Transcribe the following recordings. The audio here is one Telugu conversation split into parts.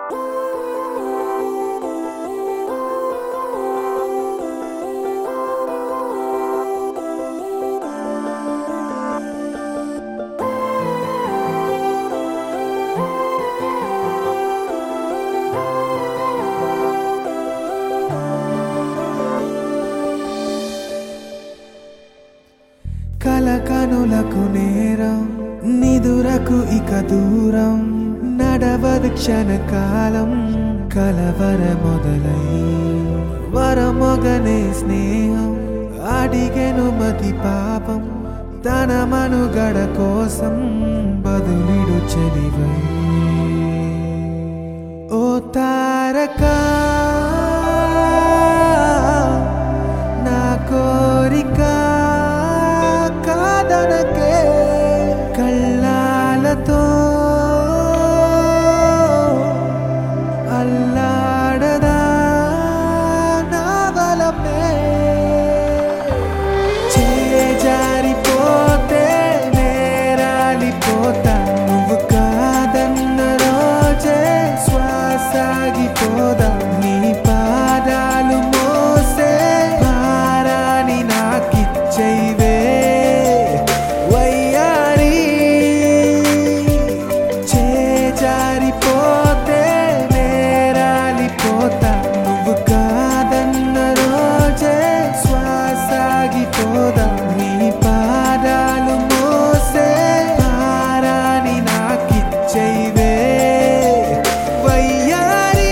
కల కనులకు నేరం నిదురకు ఇక దూరం నడవదు క్షణకాలం కలవర మొదలై వరమొగనే స్నేహం అడిగెను మతి పాపం తన మనుగడ కోసం బదులిడు చెలివై ఓ తారకా నా కోరిక కాదనకే కళ్ళాలతో అల్లాడదా నా వలపే చేజారిపోతే నేరాలిపోతా నువ్వు కాదన్న రోజే శ్వాసాగిపోదా నీ పాదాలు మోసే భారాన్ని నాకిచ్చైవే వయ్యారి చేజారిపోతే నేరాలిపోతా నువ్వు కాదన్న రోజే శ్వాసాగిపోదా నీ పాదాలు మోసే భారాన్ని నాకిచ్చైవే వయ్యారి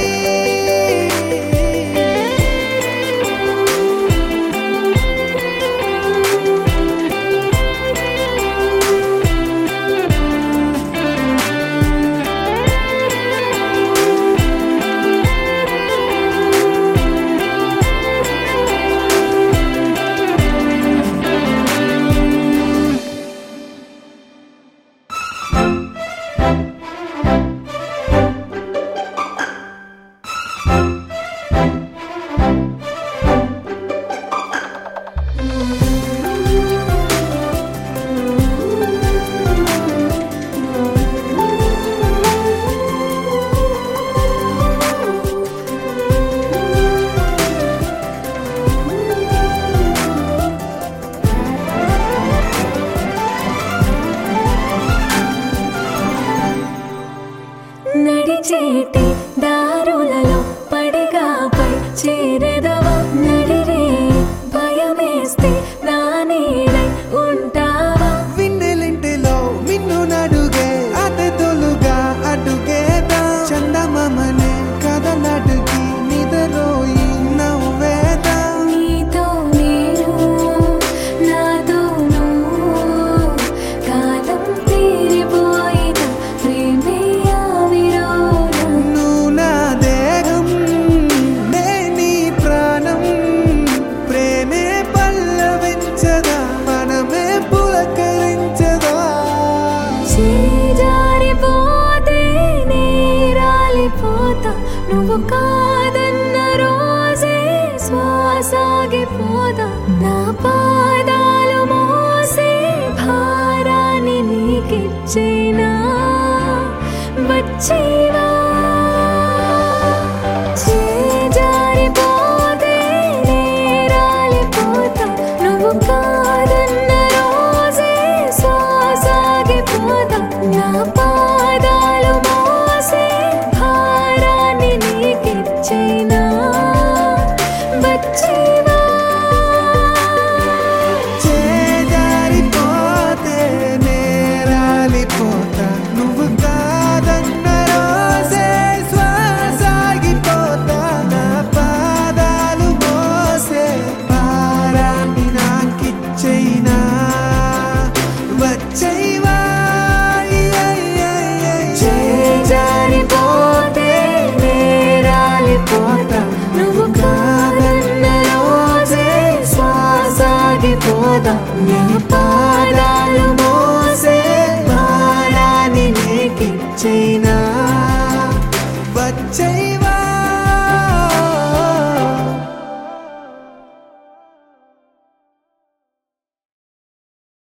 నడిచేటి దారులలో పడిగాపై చేరెదవా నడిరే భయమేస్తే నా నీడై ఉంటావా విన్నెలింటిలో మిన్ను నడుగే అటు తొలుగా అడుగేదా చందమమనే కదలడుగి నిదరోయి నవ్వేదా నీతో నేను నాతో నువ్వు కాలం తీరిపోయిన ప్రేమే ఆవిరోనా నువ్వు నా దేహం నే నీ ప్రాణం ప్రేమే పల్లవించదా మనమే పులకరించదా చేజారిపోతే నీరాలిపోతా నువ్వు కాదన్న రోజే శ్వాసాగిపోదా నా పాదాలు మోసే భారాన్ని నీకిచ్చేనా వచ్చేవా చేజారిపోతే నేరాలిపోతా నువ్వు కాదన్న రోజే శ్వాసాగిపోతా నా పాదాలు మోసే భారాన్ని నీకిచ్చేనా వచ్చేవా చేజారిపోతే నేరాలిపోతా నువ్వు కాదన్న రోజే శ్వాసాగిపోతా నా పాదాలు మోసే భారాన్ని నాకిచ్చైనా వచ్చైవా చేజారిపోతే నేరాలిపోతా నువ్వు కాదన్న రోజే శ్వాసాగిపోదా నా